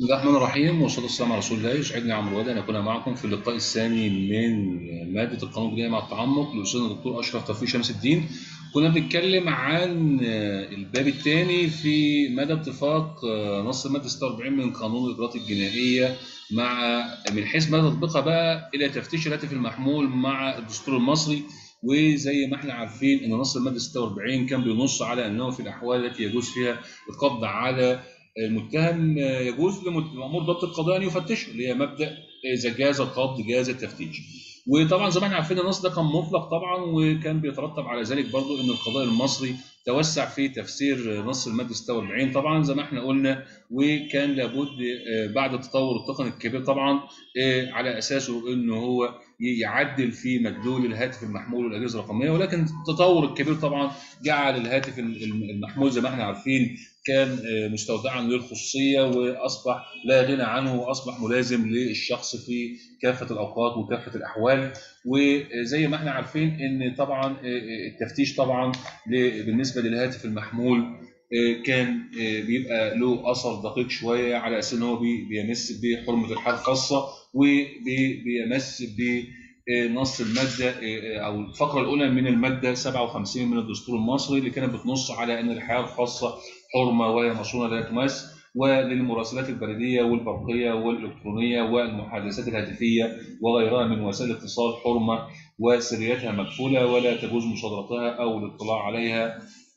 بسم الله الرحمن الرحيم والصلاة والسلام على رسول الله يسعدني يا عمرو وادي أن أكون معكم في اللقاء الثاني من مادة القانون الجنائي مع التعمق لأستاذنا الدكتور أشرف توفيق شمس الدين كنا بنتكلم عن الباب الثاني في مدى اتفاق نص المادة 46 من قانون الإجراءات الجنائية مع من حيث مدى تطبيقها بقى إلى تفتيش الهاتف المحمول مع الدستور المصري وزي ما احنا عارفين ان نص الماده 46 كان بينص على انه في الاحوال التي يجوز فيها القبض على المتهم يجوز لمأمور ضبط القضاء ان يفتشه اللي هي مبدا اذا جاز القبض جاز التفتيش. وطبعا زي ما احنا عارفين النص ده كان مطلق طبعا وكان بيترتب على ذلك برضو ان القضاء المصري توسع في تفسير نص الماده 46 طبعا زي ما احنا قلنا وكان لابد بعد التطور التقني الكبير طبعا على اساسه انه هو يعدل في مدلول الهاتف المحمول والاجهزه الرقميه ولكن التطور الكبير طبعا جعل الهاتف المحمول زي ما احنا عارفين كان مستودعا للخصوصيه واصبح لا غنى عنه واصبح ملازم للشخص في كافه الاوقات وكافه الاحوال وزي ما احنا عارفين ان طبعا التفتيش طبعا بالنسبه للهاتف المحمول كان بيبقى له اثر دقيق شويه على اساس ان هو بيمس بحرمه الحاله الخاصه وبيمس بنص الماده او الفقره الاولى من الماده 57 من الدستور المصري اللي كانت بتنص على ان الحياه الخاصه حرمه وهي مصونه لا تمس وللمراسلات البريديه والبرقيه والالكترونيه والمحادثات الهاتفيه وغيرها من وسائل الاتصال حرمه وسريتها مكفوله ولا تجوز مصادرتها او الاطلاع عليها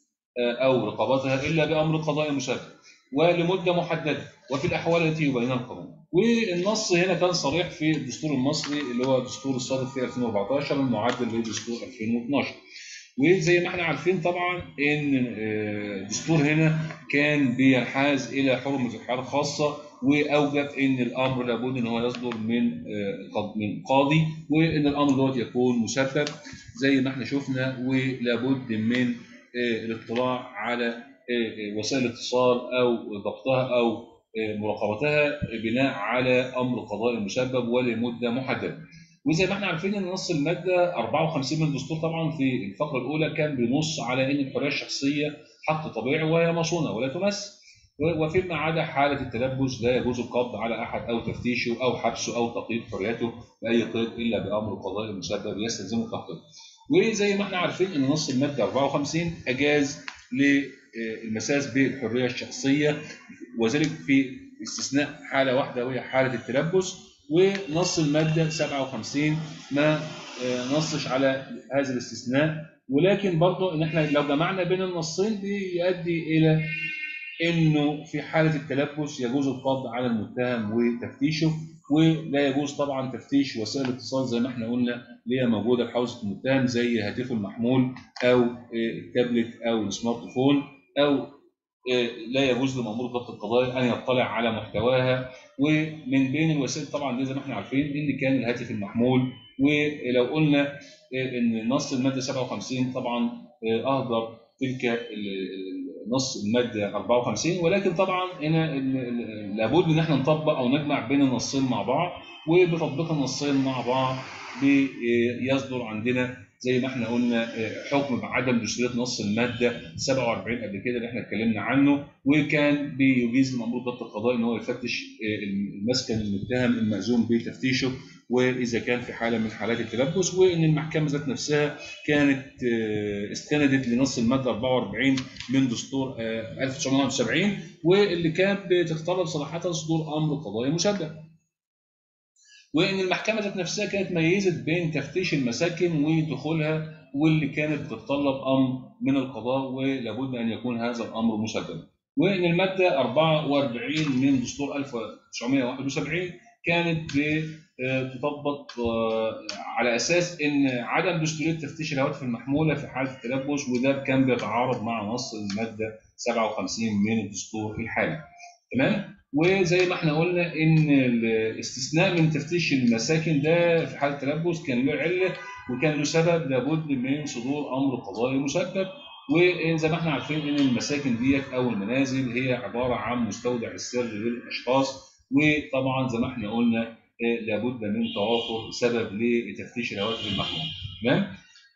او رقابتها الا بامر قضائي مسبب ولمده محدده وفي الاحوال التي يبينها القانون. والنص هنا كان صريح في الدستور المصري اللي هو الدستور الصادر في 2014 المعدل لدستور 2012. وزي ما احنا عارفين طبعا ان الدستور هنا كان بينحاز الى حرمه الحياه الخاصه واوجب ان الامر لابد ان هو يصدر من من قاضي وان الامر دوت يكون مسبب زي ما احنا شفنا ولابد من الاطلاع على وسائل الاتصال او ضبطها او مراقبتها بناء على امر قضائي مسبب ولمده محدده. وزي ما احنا عارفين ان نص الماده 54 من الدستور طبعا في الفقره الاولى كان بينص على ان الحريه الشخصيه حق طبيعي وهي مصونه ولا تمس وفيما عدا حاله التلبس لا يجوز القبض على احد او تفتيشه او حبسه او تقييد حريته باي قيد الا بامر قضائي مسبب يستلزم التحقيق. وزي ما احنا عارفين ان نص الماده 54 اجاز للمساس بالحريه الشخصيه وذلك في استثناء حاله واحده وهي حاله التلبس ونص الماده 57 ما نصش على هذا الاستثناء ولكن برضه ان احنا لو جمعنا بين النصين بيؤدي الى انه في حاله التلبس يجوز القبض على المتهم وتفتيشه ولا يجوز طبعا تفتيش وسائل الاتصال زي ما احنا قلنا اللي هي موجوده في حوزه المتهم زي هاتفه المحمول او التابلت او السمارت فون او لا يجوز لمأمور ضبط القضاء ان يطلع على محتواها ومن بين الوسائل طبعا دي زي ما احنا عارفين ان كان الهاتف المحمول ولو قلنا ان نص الماده 57 طبعا اهدر تلك نص الماده 54 ولكن طبعا هنا لابد ان احنا نطبق او نجمع بين النصين مع بعض وبتطبيق النصين مع بعض بيصدر عندنا زي ما احنا قلنا حكم بعدم دستوريه نص الماده 47 قبل كده اللي احنا اتكلمنا عنه وكان بيجيز لمأمور ضبط القضاء ان هو يفتش المسكن المتهم المأذون بتفتيشه واذا كان في حاله من حالات التلبس وان المحكمه ذات نفسها كانت استندت لنص الماده 44 من دستور 1971 واللي كان بتتطلب صراحه صدور امر قضائي مسبب. وان المحكمه ذات نفسها كانت ميزت بين تفتيش المساكن ودخولها واللي كانت بتتطلب امر من القضاء ولابد ان يكون هذا الامر مسببا. وان الماده 44 من دستور 1971 كانت بتطبق على اساس ان عدم دستوريه تفتيش الهواتف المحموله في حاله التلبس وده كان بيتعارض مع نص الماده 57 من الدستور الحالي. تمام؟ وزي ما احنا قلنا ان الاستثناء من تفتيش المساكن ده في حاله التلبس كان له عله وكان له سبب لابد من صدور امر قضائي مسبب وزي ما احنا عارفين ان المساكن ديت او المنازل هي عباره عن مستودع السر للاشخاص وطبعا زي ما احنا قلنا لابد من توافر سبب لتفتيش الهواتف المحموله تمام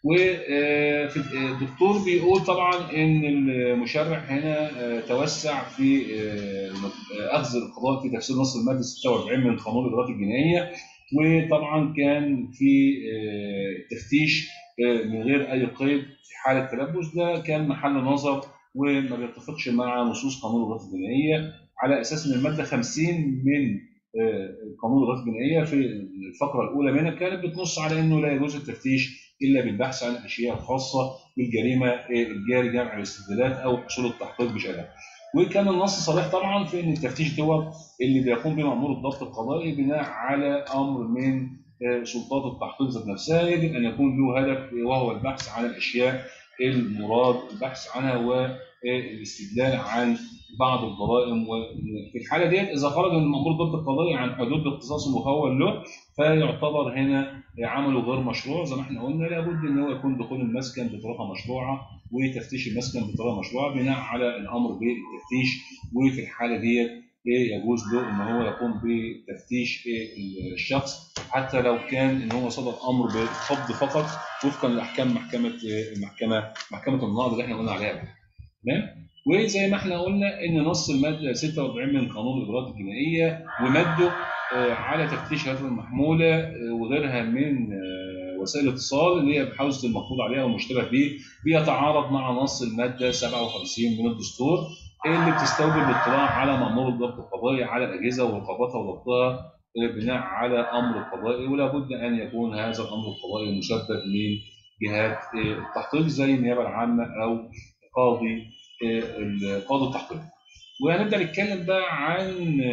والدكتور بيقول طبعا ان المشرع هنا توسع في اخذ القضاء في تفسير نص الماده 46 من قانون الاجراءات الجنائيه وطبعا كان في تفتيش من غير اي قيد في حاله تلبس ده كان محل نظر وما بيتفقش مع نصوص قانون الاجراءات الجنائيه على اساس ان الماده 50 من قانون الاجراءات الجنائيه في الفقره الاولى منها كانت بتنص على انه لا يجوز التفتيش الا بالبحث عن الاشياء الخاصه بالجريمه الجاري جمع الاستدلالات او حصول التحقيق بشأنها. وكان النص صريح طبعا في ان التفتيش دوت اللي بيقوم به مأمور الضبط القضائي بناء على امر من سلطات التحقيق ذات نفسها يجب ان يكون له هدف وهو البحث عن الاشياء المراد البحث عنها والاستدلال عن بعض الجرائم وفي الحاله ديت اذا خرج المأمور الضبط القضائي عن حدود الاختصاص المخول له فيعتبر هنا عمله غير مشروع زي ما احنا قلنا لابد ان هو يكون دخول المسكن بطريقه مشروعه وتفتيش المسكن بطريقه مشروعه بناء على الامر بالتفتيش وفي الحاله ديت يجوز له ان هو يقوم بتفتيش الشخص حتى لو كان ان هو صدر امر بالقبض فقط وفقا لاحكام محكمه المحكمه محكمه النقض اللي احنا قلنا عليها تمام وزي ما احنا قلنا ان نص الماده 46 من قانون الاجراءات الجنائيه ومده على تفتيش الهاتف المحموله وغيرها من وسائل الاتصال اللي هي بحوزه المفروض عليها والمشتبه به بيتعارض مع نص الماده 57 من الدستور اللي بتستوجب الاطلاع على مامور الضبط القضائي على الاجهزه ورقابتها وضبطها بناء على امر قضائي ولا بد ان يكون هذا الامر القضائي مسبب من جهات التحقيق زي النيابه العامه او قاضي قاضي التحقيق. وهنبدا نتكلم بقى عن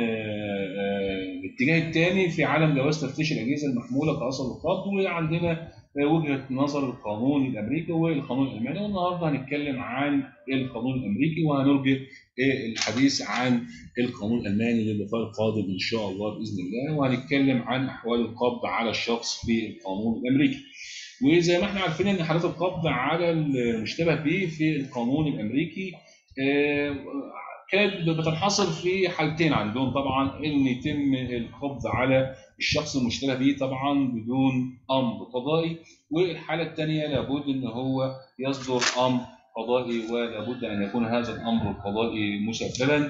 الاتجاه الثاني في عالم جواز تفتيش الاجهزه المحموله كاثر القبض وعندنا وجهه نظر القانون الامريكي والقانون الالماني والنهارده هنتكلم عن القانون الامريكي وهنرجع الحديث عن القانون الالماني للقاء القادم ان شاء الله باذن الله وهنتكلم عن احوال القبض على الشخص في القانون الامريكي. وزي ما احنا عارفين ان حالات القبض على المشتبه به في القانون الامريكي كانت بتنحصر في حالتين عندهم طبعا ان يتم القبض على الشخص المشتبه به طبعا بدون امر قضائي والحاله الثانيه لابد ان هو يصدر امر قضائي ولابد ان يكون هذا الامر القضائي مسببا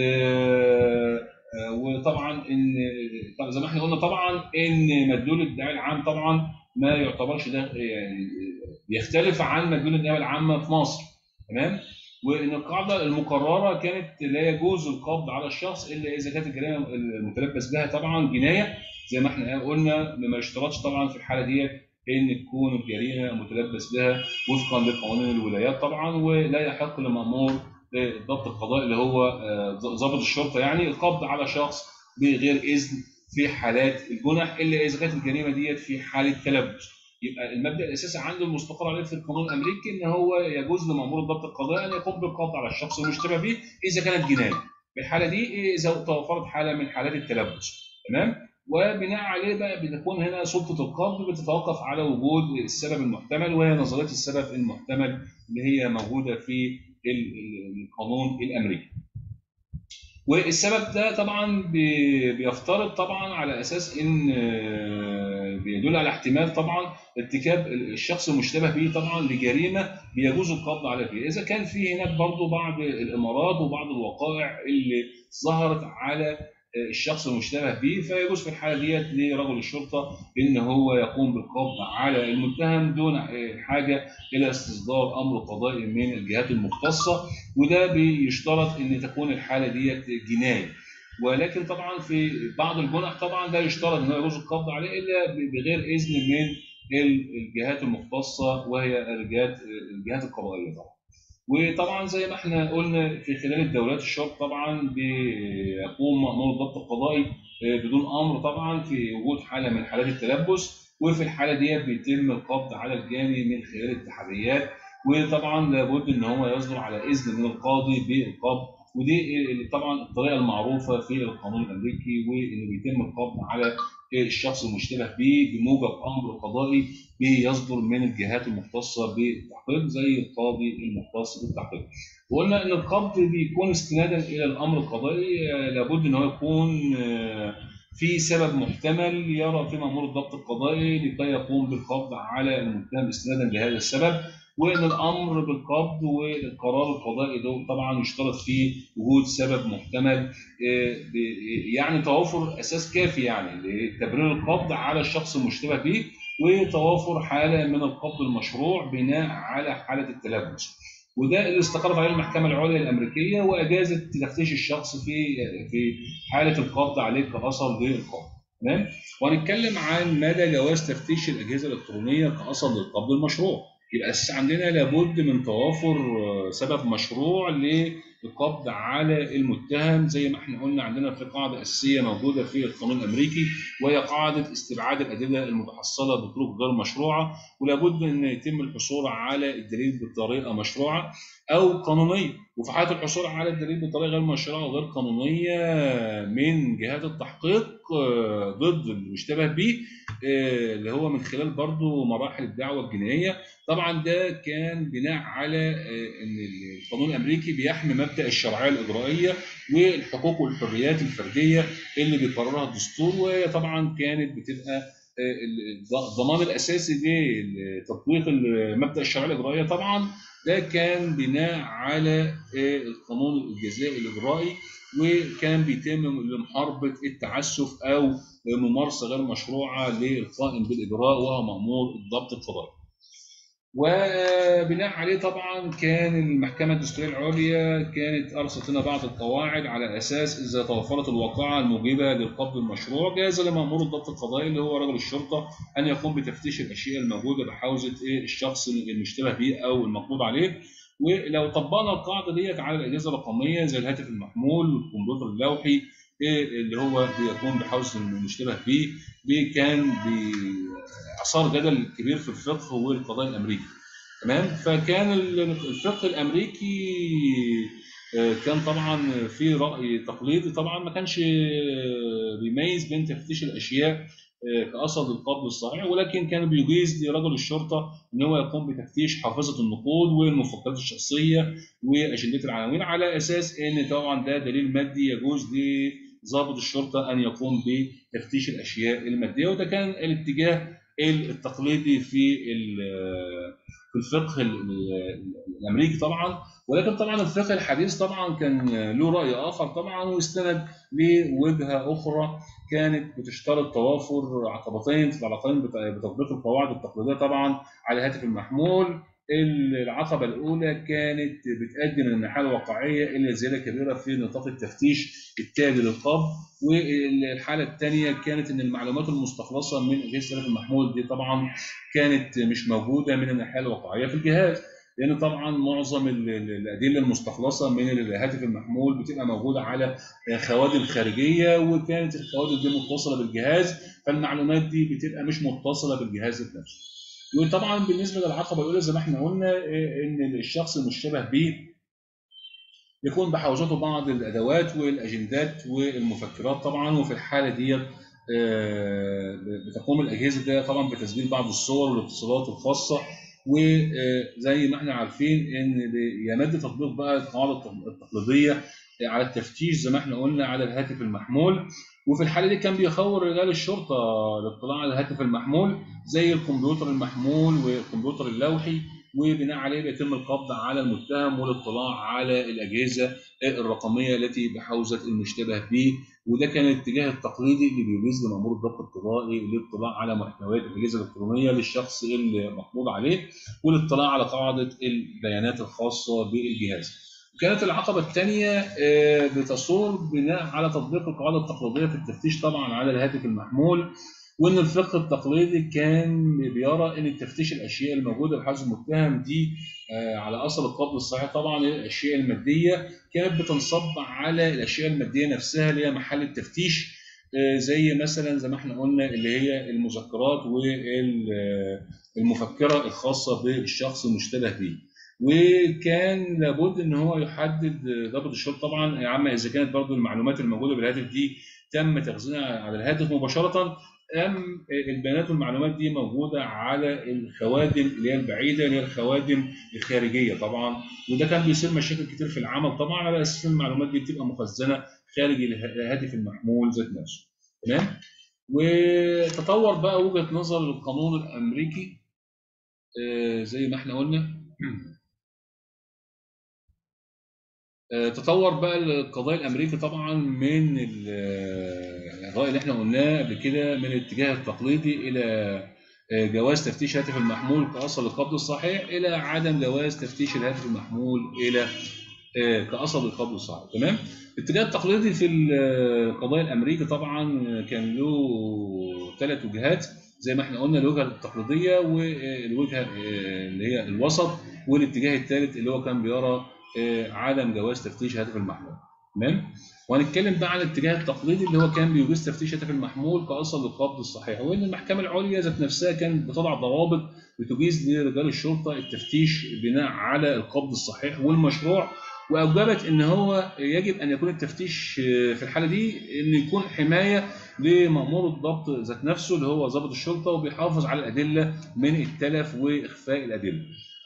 وطبعا ان زي ما احنا قلنا طبعا ان مدلول الادعاء العام طبعا ما يعتبرش ده يعني بيختلف عن مدلول النيابه العامه في مصر تمام وان القاعده المقرره كانت لا يجوز القبض على الشخص الا اذا كانت الجريمه المتلبس بها طبعا جنايه زي ما احنا قلنا ما يشترطش طبعا في الحاله ديت ان تكون الجريمه متلبس بها وفقا لقوانين الولايات طبعا ولا يحق لمامور الضبط القضائي اللي هو ضابط الشرطه يعني القبض على شخص بغير اذن في حالات الجنح الا اذا كانت الجريمه ديت في حاله تلبس يبقى المبدا الاساسي عنده المستقر عليه في القانون الامريكي ان هو يجوز لمامور الضبط القضائي ان يقوم بالقبض على الشخص المشتبه به اذا كانت جنايه. في الحاله دي اذا توفرت حاله من حالات التلبس تمام؟ وبناء عليه بقى بتكون هنا سلطه القبض بتتوقف على وجود السبب المحتمل وهي نظريه السبب المحتمل اللي هي موجوده في القانون الامريكي. والسبب ده طبعا بيفترض طبعا على اساس ان بيدل على احتمال طبعا ارتكاب الشخص المشتبه به طبعا لجريمه بيجوز القبض عليه فيها، اذا كان في هناك برضه بعض الامارات وبعض الوقائع اللي ظهرت على الشخص المشتبه به فيجوز في الحاله ديت لرجل الشرطه ان هو يقوم بالقبض على المتهم دون حاجه الى استصدار امر قضائي من الجهات المختصه وده بيشترط ان تكون الحاله ديت جنايه ولكن طبعا في بعض الجنح طبعا لا يشترط ان يجوز القبض عليه الا بغير اذن من الجهات المختصه وهي الجهات الجهات القضائيه طبعا. وطبعا زي ما احنا قلنا في خلال الدولات الشرط طبعا بيقوم مأمور الضبط القضائي بدون امر طبعا في وجود حاله من حالات التلبس وفي الحاله ديت بيتم القبض على الجاني من خلال الاتحاديات وطبعا لابد ان هو يصدر على اذن من القاضي بالقبض ودي طبعا الطريقه المعروفه في القانون الامريكي وانه بيتم القبض على الشخص المشتبه به بموجب امر قضائي بيصدر من الجهات المختصه بالتحقيق زي القاضي المختص بالتحقيق. وقلنا ان القبض بيكون استنادا الى الامر القضائي لابد ان هو يكون في سبب محتمل يرى في مامور الضبط القضائي لكي يقوم بالقبض على المتهم استنادا لهذا السبب وان الامر بالقبض والقرار القضائي ده طبعا يشترط فيه وجود سبب محتمل يعني توافر اساس كافي يعني لتبرير القبض على الشخص المشتبه به وتوافر حاله من القبض المشروع بناء على حاله التلبس وده اللي استقرت عليه المحكمه العليا الامريكيه واجازت تفتيش الشخص في في حاله القبض عليه كاثر للقبض تمام وهنتكلم عن مدى جواز تفتيش الاجهزه الالكترونيه كاثر للقبض المشروع يبقى عندنا لابد من توافر سبب مشروع للقبض على المتهم زي ما احنا قلنا عندنا في قاعده اساسيه موجوده في القانون الامريكي وهي قاعده استبعاد الادله المتحصله بطرق غير مشروعه ولابد ان يتم الحصول على الدليل بطريقه مشروعه او قانونيه وفي حاله الحصول على الدليل بطريقه غير مشروعه وغير قانونيه من جهات التحقيق ضد المشتبه به اللي هو من خلال برضه مراحل الدعوه الجنائيه طبعا ده كان بناء على ان القانون الامريكي بيحمي مبدا الشرعيه الاجرائيه والحقوق والحريات الفرديه اللي بيقررها الدستور وهي طبعا كانت بتبقى الضمان الاساسي لتطبيق مبدا الشرعيه الاجرائيه طبعا ده كان بناء على القانون الجزائي الاجرائي وكان بيتم لمحاربه التعسف او ممارسه غير مشروعه للقائم بالاجراء وهو مامور الضبط القضائي. وبناء عليه طبعا كان المحكمه الدستوريه العليا كانت ارسلت لنا بعض القواعد على اساس اذا توفرت الواقعه الموجبه للقبض المشروع جاز لمامور الضبط القضائي اللي هو رجل الشرطه ان يقوم بتفتيش الاشياء الموجوده بحوزه الشخص المشتبه به او المقبوض عليه ولو طبقنا القاعده ديت على الاجهزه الرقميه زي الهاتف المحمول والكمبيوتر اللوحي اللي هو بيكون بحوزه المشتبه به كان اثار جدل كبير في الفقه والقضاء الامريكي تمام فكان الفقه الامريكي كان طبعا في راي تقليدي طبعا ما كانش بيميز بين تفتيش الاشياء كاثر للقبض الصحيح ولكن كان بيجيز لرجل الشرطه ان هو يقوم بتفتيش حافظه النقود والمفكرات الشخصيه واجندات العناوين على اساس ان طبعا ده دليل مادي يجوز لضابط الشرطه ان يقوم بتفتيش الاشياء الماديه وده كان الاتجاه التقليدي في في الفقه الامريكي طبعا ولكن طبعا الفقه الحديث طبعا كان له راي اخر طبعا واستند لوجهه اخرى كانت بتشترط توافر عقبتين في العلاقتين بتطبيق القواعد التقليديه طبعا على الهاتف المحمول العقبة الأولى كانت بتقدم الناحية الواقعية إلى زيادة كبيرة في نطاق التفتيش التالي للقبض والحالة الثانية كانت إن المعلومات المستخلصة من أجهزة الهاتف المحمول دي طبعا كانت مش موجودة من الناحية الواقعية في الجهاز لان طبعا معظم الادله المستخلصه من الهاتف المحمول بتبقى موجوده على خوادم خارجيه وكانت الخوادم دي متصله بالجهاز فالمعلومات دي بتبقى مش متصله بالجهاز نفسه. وطبعا بالنسبه للعقبه الاولى زي ما احنا قلنا ان الشخص المشتبه به يكون بحوزته بعض الادوات والاجندات والمفكرات طبعا وفي الحاله ديت بتقوم الاجهزه دي طبعا بتسجيل بعض الصور والاتصالات الخاصه وزي ما احنا عارفين ان يمد تطبيق بقى القواعد التقليديه على التفتيش زي ما احنا قلنا على الهاتف المحمول وفي الحاله دي كان بيخور رجال الشرطه الاطلاع على الهاتف المحمول زي الكمبيوتر المحمول والكمبيوتر اللوحي وبناء عليه بيتم القبض على المتهم والاطلاع على الاجهزه الرقميه التي بحوزه المشتبه به وده كان الاتجاه التقليدي اللي بيجيز لمامور الضبط القضائي للاطلاع على محتويات الاجهزه الالكترونيه للشخص المقبوض عليه والاطلاع على قاعده البيانات الخاصه بالجهاز. كانت العقبة الثانية بتصور بناء على تطبيق القواعد التقليدية في التفتيش طبعا على الهاتف المحمول وان الفقه التقليدي كان بيرى ان التفتيش الاشياء الموجوده بحوزه المتهم دي على اثر القبض الصحيح طبعا الاشياء الماديه كانت بتنصب على الاشياء الماديه نفسها اللي هي محل التفتيش زي مثلا زي ما احنا قلنا اللي هي المذكرات والمفكره الخاصه بالشخص المشتبه به. وكان لابد ان هو يحدد ضابط الشرطه طبعا يا عم اذا كانت برضو المعلومات الموجوده بالهاتف دي تم تخزينها على الهاتف مباشره ام البيانات والمعلومات دي موجوده على الخوادم اللي هي البعيده اللي هي الخوادم الخارجيه طبعا وده كان بيصير مشاكل كتير في العمل طبعا على اساس المعلومات دي بتبقى مخزنه خارج الهاتف المحمول ذات نفسه تمام وتطور بقى وجهه نظر القانون الامريكي زي ما احنا قلنا آه، تطور بقى القضاء الامريكي طبعا من ال- آه، الراي اللي احنا قلناه قبل كده من الاتجاه التقليدي الى آه، جواز تفتيش هاتف المحمول كاصل القبض الصحيح الى عدم جواز تفتيش الهاتف المحمول الى آه، كاصل القبض الصحيح تمام الاتجاه التقليدي في القضاء الامريكي طبعا كان له ثلاث وجهات زي ما احنا قلنا الوجهه التقليديه والوجهه آه، اللي هي الوسط والاتجاه الثالث اللي هو كان بيرى آه، عدم جواز تفتيش هاتف المحمول تمام وهنتكلم بقى عن الاتجاه التقليدي اللي هو كان بيجوز تفتيش هاتف المحمول كاصل للقبض الصحيح وان المحكمه العليا ذات نفسها كانت بتضع ضوابط بتجيز لرجال الشرطه التفتيش بناء على القبض الصحيح والمشروع واوجبت ان هو يجب ان يكون التفتيش آه، في الحاله دي ان يكون حمايه لمأمور الضبط ذات نفسه اللي هو ضابط الشرطه وبيحافظ على الادله من التلف واخفاء الادله.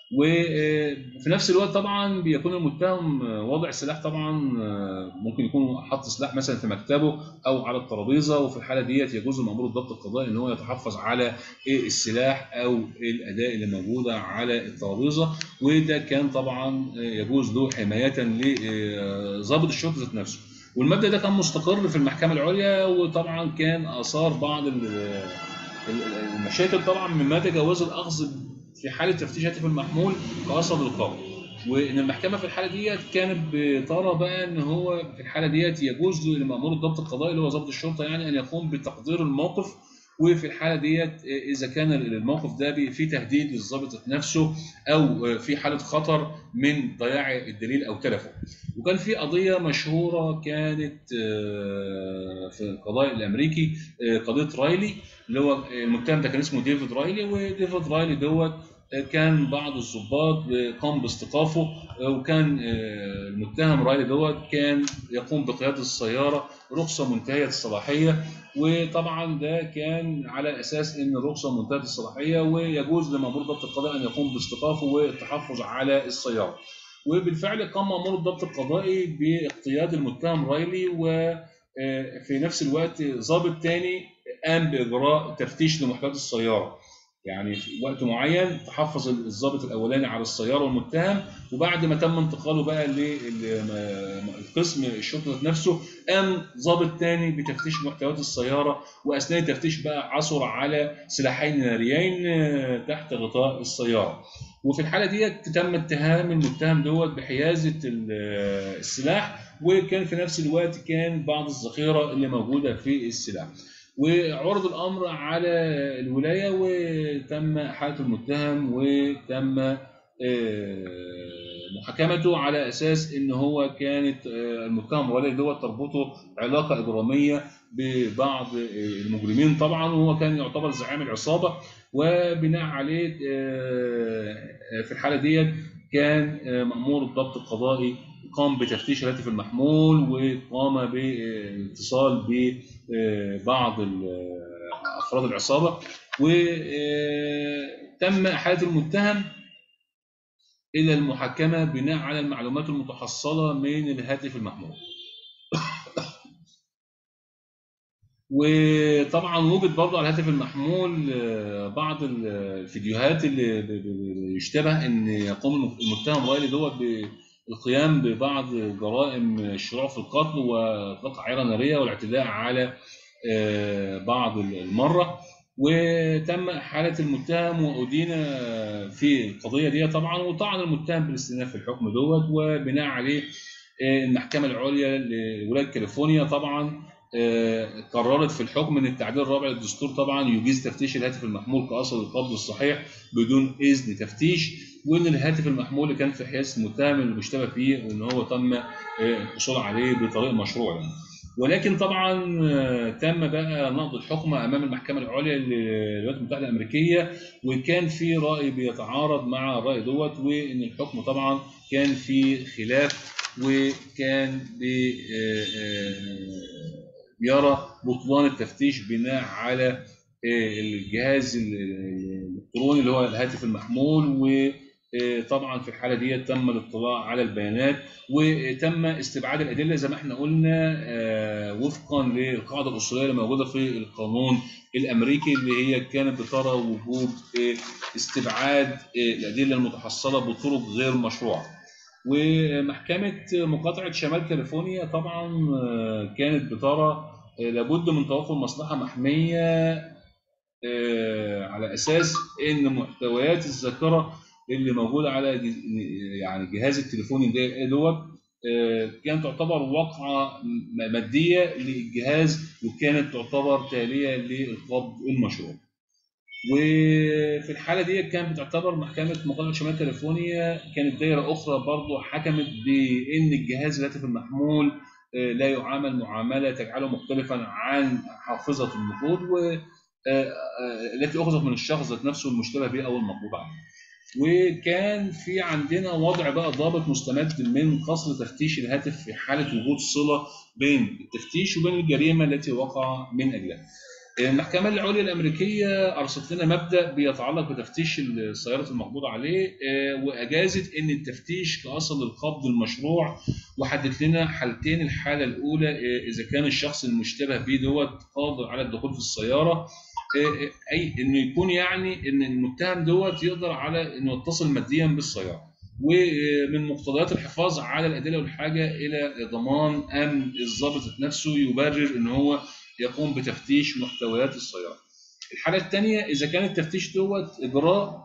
وفي نفس الوقت طبعا بيكون المتهم واضع سلاح طبعا ممكن يكون حط سلاح مثلا في مكتبه او على الترابيزه وفي الحاله ديت يجوز لمأمور الضبط القضائي ان هو يتحفظ على السلاح او الاداه اللي موجوده على الترابيزه وده كان طبعا يجوز له حمايه لضابط الشرطه ذات نفسه والمبدا ده كان مستقر في المحكمه العليا وطبعا كان اثار بعض ال- ال- المشاكل طبعا من مدى جواز الاخذ في حاله تفتيش هاتف المحمول كاصل القبض وان المحكمه في الحاله ديت كانت بترى بقى ان هو في الحاله ديت يجوز لمامور الضبط القضائي اللي هو ضابط الشرطه يعني ان يقوم بتقدير الموقف وفي الحاله ديت اذا كان الموقف ده بي- فيه تهديد للضابط ذات نفسه او في حاله خطر من ضياع الدليل او تلفه وكان في قضيه مشهوره كانت آه، في القضاء الامريكي آه، قضيه رايلي اللي هو المتهم ده كان اسمه ديفيد رايلي وديفيد رايلي دوت كان بعض الضباط قام باستيقافه وكان المتهم رايلي دوت كان يقوم بقياده السياره رخصه منتهيه الصلاحيه وطبعا ده كان على اساس ان الرخصه منتهيه الصلاحيه ويجوز لمامور ضبط القضاء ان يقوم باستيقافه والتحفظ على السياره. وبالفعل قام مامور الضبط القضائي باقتياد المتهم رايلي وفي نفس الوقت ضابط تاني قام باجراء تفتيش لمحتويات السياره يعني في وقت معين تحفظ الضابط الاولاني على السياره والمتهم وبعد ما تم انتقاله بقى للقسم الشرطه ذات نفسه قام ضابط تاني بتفتيش محتويات السياره واثناء التفتيش بقى عثر على سلاحين ناريين آه، تحت غطاء السياره وفي الحاله ديت تم اتهام المتهم دوت بحيازه ال- السلاح وكان في نفس الوقت كان بعض الذخيره اللي موجوده في السلاح وعرض الامر على الولايه وتم حاله المتهم وتم آه، محاكمته على اساس ان هو كانت آه، المتهم الولي دوت تربطه علاقه اجراميه ببعض آه، المجرمين طبعا وهو كان يعتبر زعيم العصابه وبناء عليه آه، آه، في الحاله ديت كان آه، مامور الضبط القضائي قام بتفتيش الهاتف المحمول وقام باتصال ببعض افراد العصابه وتم احاله المتهم الى المحاكمه بناء على المعلومات المتحصله من الهاتف المحمول. وطبعا وجد برضه على الهاتف المحمول آه، بعض ال- الفيديوهات اللي ب- ب- يشتبه ان يقوم المتهم رايلي دوت بالقيام ببعض جرائم الشروع في القتل واطلاق عيره ناريه والاعتداء على آه، بعض المره وتم احاله المتهم وادين في القضيه دي طبعا وطعن المتهم بالاستئناف في الحكم دوت وبناء عليه آه، المحكمه العليا لولايه كاليفورنيا طبعا آه، قررت في الحكم ان التعديل الرابع للدستور طبعا يجيز تفتيش الهاتف المحمول كاصل القبض الصحيح بدون اذن تفتيش وان الهاتف المحمول اللي كان في حيازه المتهم اللي مشتبه فيه وان هو تم آه، الحصول عليه بطريق مشروع يعني. ولكن طبعا آه، تم بقى نقض الحكم امام المحكمه العليا للولايات المتحده الامريكيه وكان في راي بيتعارض مع الراي دوت وان الحكم طبعا كان في خلاف وكان بي- آه، آه، بيرى بطلان التفتيش بناء على آه، الجهاز ال- ال- الالكتروني اللي هو الهاتف المحمول وطبعا في الحاله دي تم الاطلاع على البيانات وتم استبعاد الادله زي ما احنا قلنا آه، وفقا للقاعده الاصوليه اللي موجوده في القانون الامريكي اللي هي كانت بترى وجود استبعاد الادله المتحصله بطرق غير مشروعه. ومحكمه مقاطعه شمال كاليفورنيا طبعا كانت بترى لابد من توفر مصلحه محميه على اساس ان محتويات الذاكره اللي موجوده على يعني جهاز التليفون دوت كانت تعتبر واقعه ماديه للجهاز وكانت تعتبر تاليه للقبض المشروع. وفي الحاله دي كانت بتعتبر محكمه مقاطعه شمال كاليفورنيا كانت دايره اخرى برضه حكمت بان الجهاز الهاتف المحمول لا يعامل معامله تجعله مختلفا عن حافظه النقود و التي اخذت من الشخص ذات نفسه المشتبه به او المقبوض عليه. وكان في عندنا وضع بقى ضابط مستمد من فصل تفتيش الهاتف في حاله وجود صله بين التفتيش وبين الجريمه التي وقع من اجلها. المحكمة العليا الأمريكية أرسلت لنا مبدأ بيتعلق بتفتيش السيارة المقبوض عليه وأجازت إن التفتيش كأصل للقبض المشروع وحددت لنا حالتين الحالة الأولى إذا كان الشخص المشتبه به دوت قادر على الدخول في السيارة أي إنه يكون يعني إن المتهم دوت يقدر على إنه يتصل ماديا بالسيارة. ومن مقتضيات الحفاظ على الادله والحاجه الى ضمان امن الضابط نفسه يبرر ان هو يقوم بتفتيش محتويات السياره. الحاله الثانيه اذا كان التفتيش دوت اجراء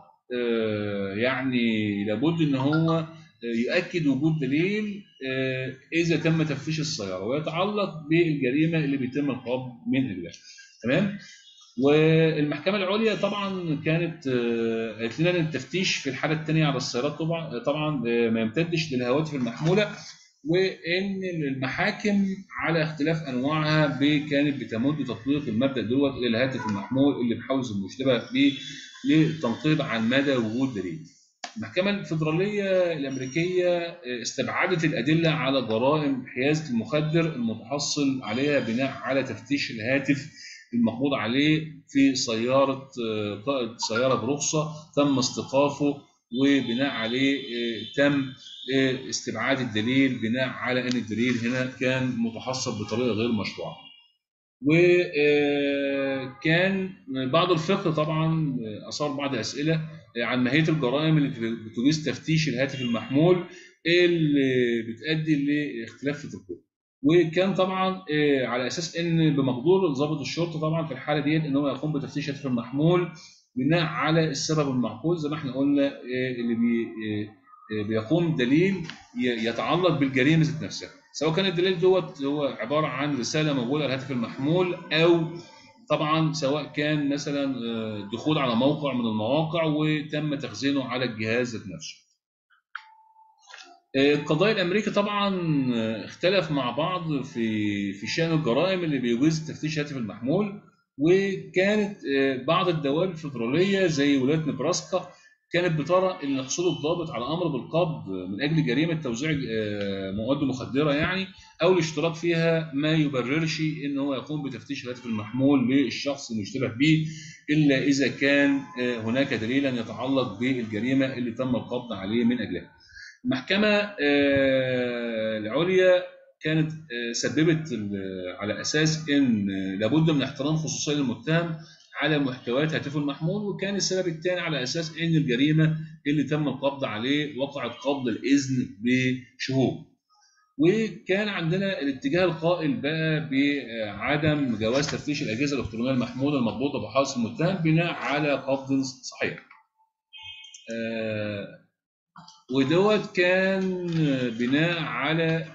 يعني لابد ان هو يؤكد وجود دليل اذا تم تفتيش السياره ويتعلق بالجريمه اللي بيتم القبض من اجلها. تمام؟ والمحكمه العليا طبعا كانت قالت لنا ان التفتيش في الحاله الثانيه على السيارات طبعا طبعا ما يمتدش للهواتف المحموله وان المحاكم على اختلاف انواعها كانت بتمد تطبيق المبدا دوت الى الهاتف المحمول اللي بحوز المشتبه به للتنقيب عن مدى وجود دليل. المحكمة الفيدرالية الأمريكية استبعدت الأدلة على جرائم حيازة المخدر المتحصل عليها بناء على تفتيش الهاتف المقبوض عليه في سيارة قائد سيارة برخصة تم اصطفافه وبناء عليه تم استبعاد الدليل بناء على أن الدليل هنا كان متحصل بطريقة غير مشروعة. وكان بعض الفقه طبعا أثار بعض أسئلة عن ماهية الجرائم اللي بتجيز تفتيش الهاتف المحمول اللي بتؤدي لاختلاف في الطب. وكان طبعا على اساس ان بمقدور ضابط الشرطه طبعا في الحاله ديت ان هو يقوم بتفتيش الهاتف المحمول بناء على السبب المعقول زي ما احنا قلنا اللي بي بيقوم دليل يتعلق بالجريمه ذات نفسها سواء كان الدليل دوت هو عباره عن رساله موجوده على الهاتف المحمول او طبعا سواء كان مثلا دخول على موقع من المواقع وتم تخزينه على الجهاز ذات نفسه القضاء الامريكي طبعا اختلف مع بعض في في شان الجرائم اللي بيجوز تفتيش الهاتف المحمول وكانت بعض الدول الفدراليه زي ولايه نبراسكا كانت بترى ان حصول الضابط على امر بالقبض من اجل جريمه توزيع مواد مخدره يعني او الاشتراك فيها ما يبررش ان هو يقوم بتفتيش الهاتف المحمول للشخص المشتبه به الا اذا كان هناك دليلا يتعلق بالجريمه اللي تم القبض عليه من اجلها. المحكمة العليا كانت سببت على أساس أن لابد من احترام خصوصية المتهم على محتويات هاتفه المحمول وكان السبب الثاني على أساس أن الجريمة اللي تم القبض عليه وقعت قبض الإذن بشهود وكان عندنا الاتجاه القائل بقى بعدم جواز تفتيش الأجهزة الإلكترونية المحمولة المربوطة بحادث المتهم بناء على قبض صحيح. آه ودوت كان بناء على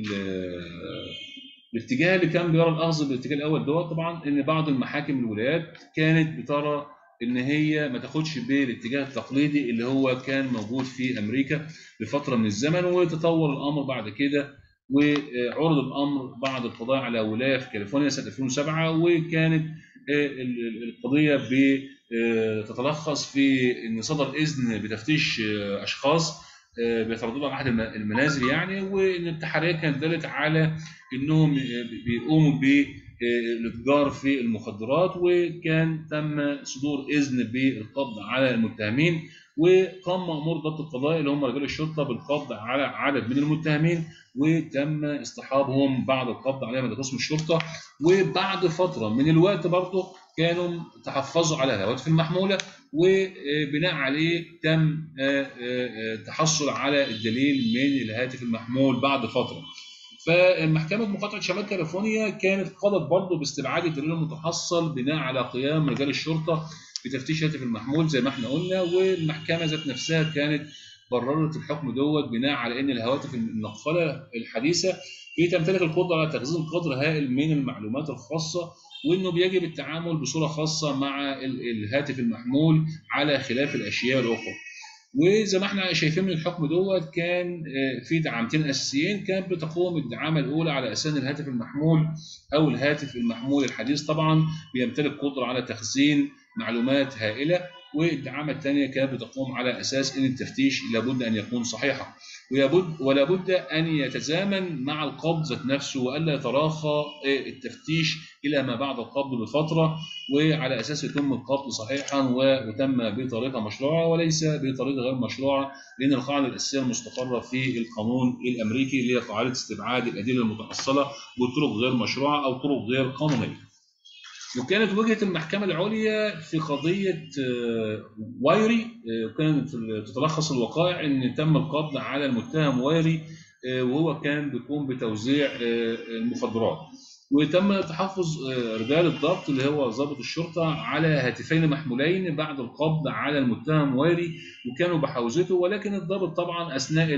الاتجاه اللي كان بيرى الاخذ بالاتجاه الاول دوت طبعا ان بعض المحاكم الولايات كانت بترى ان هي ما تاخدش بالاتجاه التقليدي اللي هو كان موجود في امريكا لفتره من الزمن وتطور الامر بعد كده وعرض الامر بعد القضاء على ولايه في كاليفورنيا سنه 2007 وكانت القضيه تتلخص في ان صدر اذن بتفتيش اشخاص بيترددوا على احد المنازل يعني وان التحريه كانت دلت على انهم بيقوموا بالاتجار في المخدرات وكان تم صدور اذن بالقبض على المتهمين وقام مأمور ضبط القضاء اللي هم رجال الشرطه بالقبض على عدد من المتهمين وتم اصطحابهم بعد القبض عليهم من قسم الشرطه وبعد فتره من الوقت برضه كانوا تحفظوا على الهواتف المحموله وبناء عليه تم تحصل على الدليل من الهاتف المحمول بعد فتره. فمحكمة مقاطعة شمال كاليفورنيا كانت قضت برضه باستبعاد الدليل المتحصل بناء على قيام رجال الشرطة بتفتيش هاتف المحمول زي ما احنا قلنا والمحكمة ذات نفسها كانت بررت الحكم دوت بناء على ان الهواتف النقالة الحديثة بتمتلك القدرة على تخزين قدر هائل من المعلومات الخاصة وانه بيجب التعامل بصورة خاصة مع الهاتف المحمول على خلاف الاشياء الاخرى. وزي ما احنا شايفين من الحكم دوت كان في دعامتين اساسيين كانت بتقوم الدعامه الاولى على اساس ان الهاتف المحمول او الهاتف المحمول الحديث طبعا بيمتلك قدره على تخزين معلومات هائله والدعامه الثانيه كانت بتقوم على اساس ان التفتيش لابد ان يكون صحيحا ويبد ولا بد ان يتزامن مع القبض ذات نفسه والا يتراخى التفتيش الى ما بعد القبض بفتره وعلى اساس يتم القبض صحيحا ويتم بطريقه مشروعه وليس بطريقه غير مشروعه لان القاعده الاساسيه المستقره في القانون الامريكي اللي هي قاعده استبعاد الادله المتاصله بطرق غير مشروعه او طرق غير قانونيه. وكانت وجهه المحكمه العليا في قضيه وايري كانت تتلخص الوقائع ان تم القبض على المتهم وايري وهو كان بيقوم بتوزيع المخدرات وتم تحفظ رجال الضبط اللي هو ضابط الشرطه على هاتفين محمولين بعد القبض على المتهم وايري وكانوا بحوزته ولكن الضابط طبعا اثناء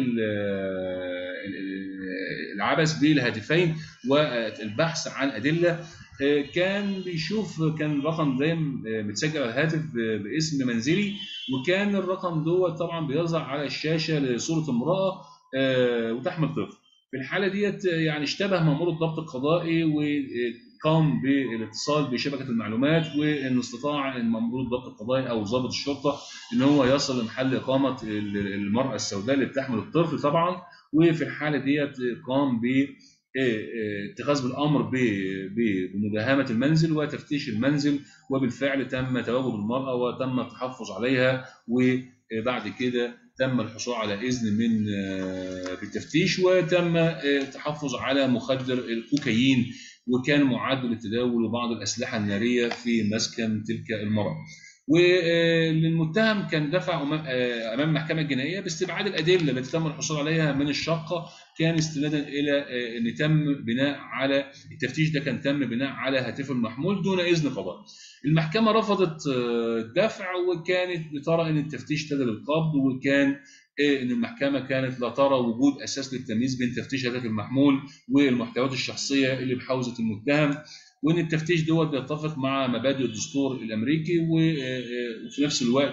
العبث بالهاتفين والبحث عن ادله كان بيشوف كان رقم دايم متسجل على الهاتف باسم منزلي وكان الرقم دوت طبعا بيظهر على الشاشه لصوره امراه وتحمل طفل. في الحاله ديت يعني اشتبه مامور الضبط القضائي وقام بالاتصال بشبكه المعلومات وان استطاع مامور الضبط القضائي او ضابط الشرطه ان هو يصل لمحل اقامه المراه السوداء اللي بتحمل الطفل طبعا وفي الحاله ديت قام ب اتخاذ بالامر بمداهمه المنزل وتفتيش المنزل وبالفعل تم تواجد المراه وتم التحفظ عليها وبعد كده تم الحصول على اذن من بالتفتيش وتم التحفظ على مخدر الكوكايين وكان معد للتداول وبعض الاسلحه الناريه في مسكن تلك المراه. وللمتهم كان دفع امام المحكمه الجنائيه باستبعاد الادله التي تم الحصول عليها من الشقه كان استنادا الى ان تم بناء على التفتيش ده كان تم بناء على هاتف المحمول دون اذن قضائي. المحكمه رفضت الدفع وكانت بترى ان التفتيش تدى للقبض وكان ان المحكمه كانت لا ترى وجود اساس للتمييز بين تفتيش هاتف المحمول والمحتويات الشخصيه اللي بحوزه المتهم وان التفتيش دوت بيتفق مع مبادئ الدستور الامريكي وفي نفس الوقت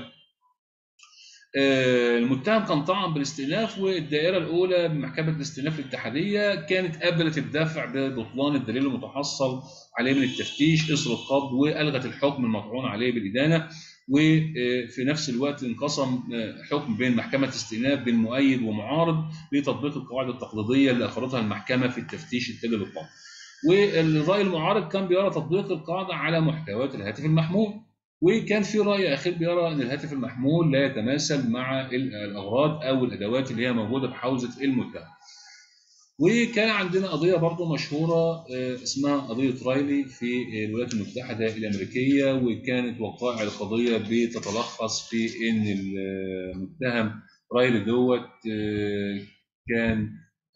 المتهم كان طعن بالاستئناف والدائره الاولى بمحكمه الاستئناف الاتحاديه كانت قبلت الدفع ببطلان الدليل المتحصل عليه من التفتيش اثر القبض والغت الحكم المطعون عليه بالادانه وفي نفس الوقت انقسم حكم بين محكمه استئناف بين مؤيد ومعارض لتطبيق القواعد التقليديه اللي اخرتها المحكمه في التفتيش التالي للقبض. والراي المعارض كان بيرى تطبيق القاعده على محتويات الهاتف المحمول وكان في راي اخير بيرى ان الهاتف المحمول لا يتماثل مع الاغراض او الادوات اللي هي موجوده بحوزه المتهم. وكان عندنا قضيه برضه مشهوره اسمها قضيه رايلي في الولايات المتحده الامريكيه وكانت وقائع القضيه بتتلخص في ان المتهم رايلي دوت كان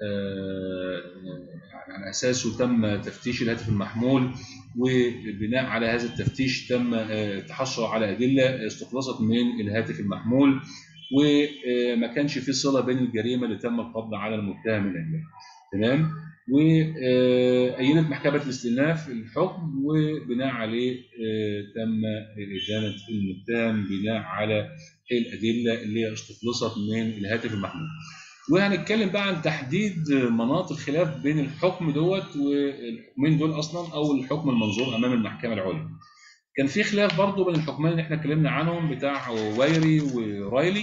على اساسه تم تفتيش الهاتف المحمول وبناء على هذا التفتيش تم التحصل على ادله استخلصت من الهاتف المحمول وما كانش في صله بين الجريمه اللي تم القبض على المتهم من اجلها تمام وأينت محكمة الاستئناف الحكم وبناء عليه تم إدانة المتهم بناء على الأدلة اللي هي استخلصت من الهاتف المحمول. وهنتكلم بقى عن تحديد مناط الخلاف بين الحكم دوت والحكمين دول اصلا او الحكم المنظور امام المحكمه العليا. كان في خلاف برضه بين الحكمين اللي احنا اتكلمنا عنهم بتاع وايري ورايلي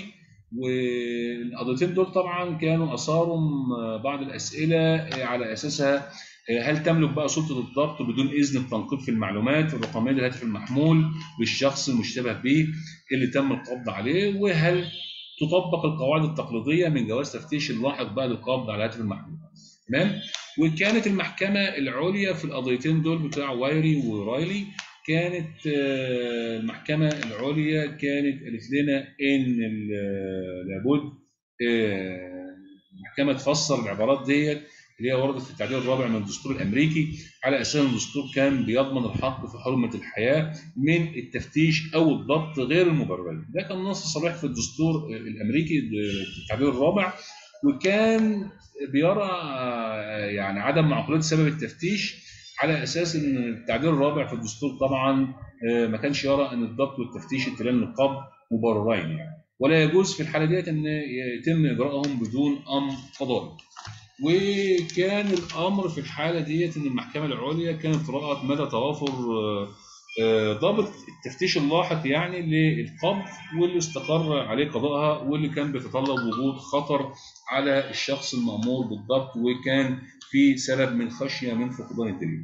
والقضيتين دول طبعا كانوا اثاروا بعض الاسئله على اساسها هل تملك بقى سلطه الضبط بدون اذن التنقيب في المعلومات الرقميه للهاتف المحمول بالشخص المشتبه به اللي تم القبض عليه وهل تطبق القواعد التقليديه من جواز تفتيش اللاحق بقى للقبض على الهاتف المحمول تمام وكانت المحكمه العليا في القضيتين دول بتاع وايري ورايلي كانت المحكمه العليا كانت قالت لنا ان لابد المحكمه تفسر العبارات ديت اللي هي وردت في التعديل الرابع من الدستور الامريكي على اساس ان الدستور كان بيضمن الحق في حرمه الحياه من التفتيش او الضبط غير المبرر. ده كان نص صريح في الدستور الامريكي التعديل الرابع وكان بيرى يعني عدم معقوليه سبب التفتيش على اساس ان التعديل الرابع في الدستور طبعا ما كانش يرى ان الضبط والتفتيش التلال للقبض مبررين يعني ولا يجوز في الحاله ديت ان يتم اجراءهم بدون امر قضائي. وكان الامر في الحاله ديت ان المحكمه العليا كانت رأت مدى توافر ضابط التفتيش اللاحق يعني للقبض واللي استقر عليه قضائها واللي كان بيتطلب وجود خطر على الشخص المأمور بالضبط وكان في سبب من خشيه من فقدان الدليل.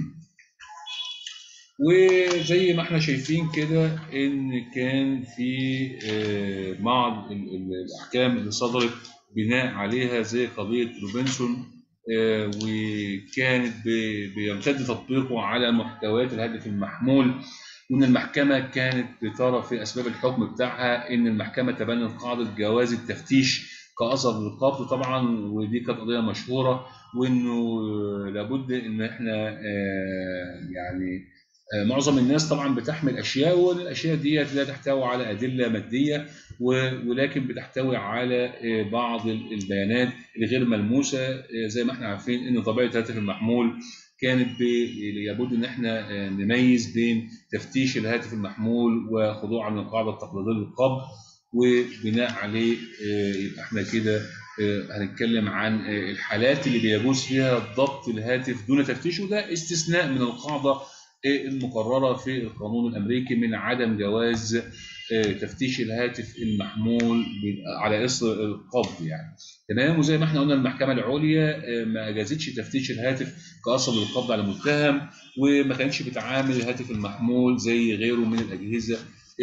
وزي ما احنا شايفين كده ان كان في بعض الاحكام اللي صدرت بناء عليها زي قضيه روبنسون وكانت بيمتد تطبيقه على محتويات الهدف المحمول وان المحكمه كانت بترى في اسباب الحكم بتاعها ان المحكمه تبنت قاعده جواز التفتيش كاثر للقبض طبعا ودي كانت قضيه مشهوره وانه لابد ان احنا يعني معظم الناس طبعا بتحمل اشياء والاشياء ديت لا تحتوي على ادله ماديه ولكن بتحتوي على بعض البيانات الغير ملموسه زي ما احنا عارفين ان طبيعه الهاتف المحمول كانت لابد ان احنا نميز بين تفتيش الهاتف المحمول وخضوعا للقاعده التقليديه للقبض وبناء عليه يبقى احنا كده هنتكلم عن الحالات اللي بيجوز فيها ضبط الهاتف دون تفتيش وده استثناء من القاعده المقرره في القانون الامريكي من عدم جواز تفتيش الهاتف المحمول على اثر القبض يعني تمام وزي ما احنا قلنا المحكمه العليا ما اجازتش تفتيش الهاتف كاثر للقبض على المتهم وما كانتش بتعامل الهاتف المحمول زي غيره من الاجهزه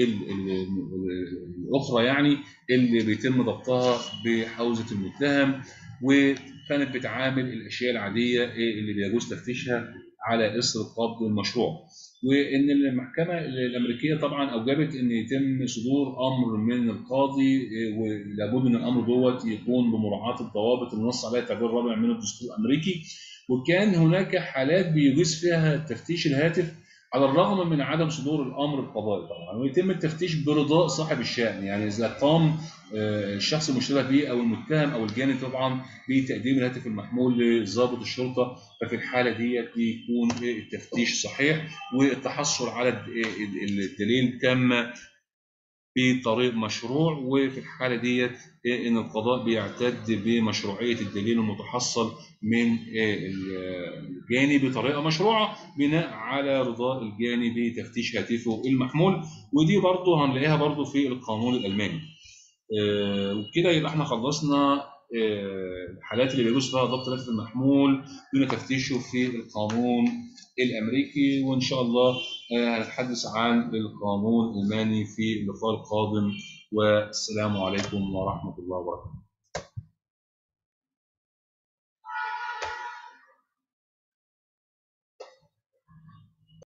الاخرى يعني اللي بيتم ضبطها بحوزه المتهم وكانت بتعامل الاشياء العاديه اللي بيجوز تفتيشها على اثر القبض المشروع وان المحكمه الامريكيه طبعا اوجبت ان يتم صدور امر من القاضي ولابد ان الامر دوت يكون بمراعاه الضوابط اللي نص عليها التعديل الرابع من الدستور الامريكي وكان هناك حالات بيجوز فيها تفتيش الهاتف على الرغم من عدم صدور الامر القضائي طبعا ويتم التفتيش برضاء صاحب الشان يعني اذا قام الشخص المشتبه به او المتهم او الجاني طبعا بتقديم الهاتف المحمول لضابط الشرطه ففي الحاله ديت بيكون التفتيش صحيح والتحصل على الدليل تم بطريق مشروع وفي الحاله ديت ان القضاء بيعتد بمشروعيه الدليل المتحصل من الجاني بطريقه مشروعه بناء على رضاء الجاني بتفتيش هاتفه المحمول ودي برضه هنلاقيها برضه في القانون الالماني وبكده يبقى احنا خلصنا الحالات اللي بيجوز فيها ضبط الهاتف المحمول دون تفتيشه في القانون الامريكي وان شاء الله هنتحدث عن القانون الالماني في اللقاء القادم والسلام عليكم ورحمه الله وبركاته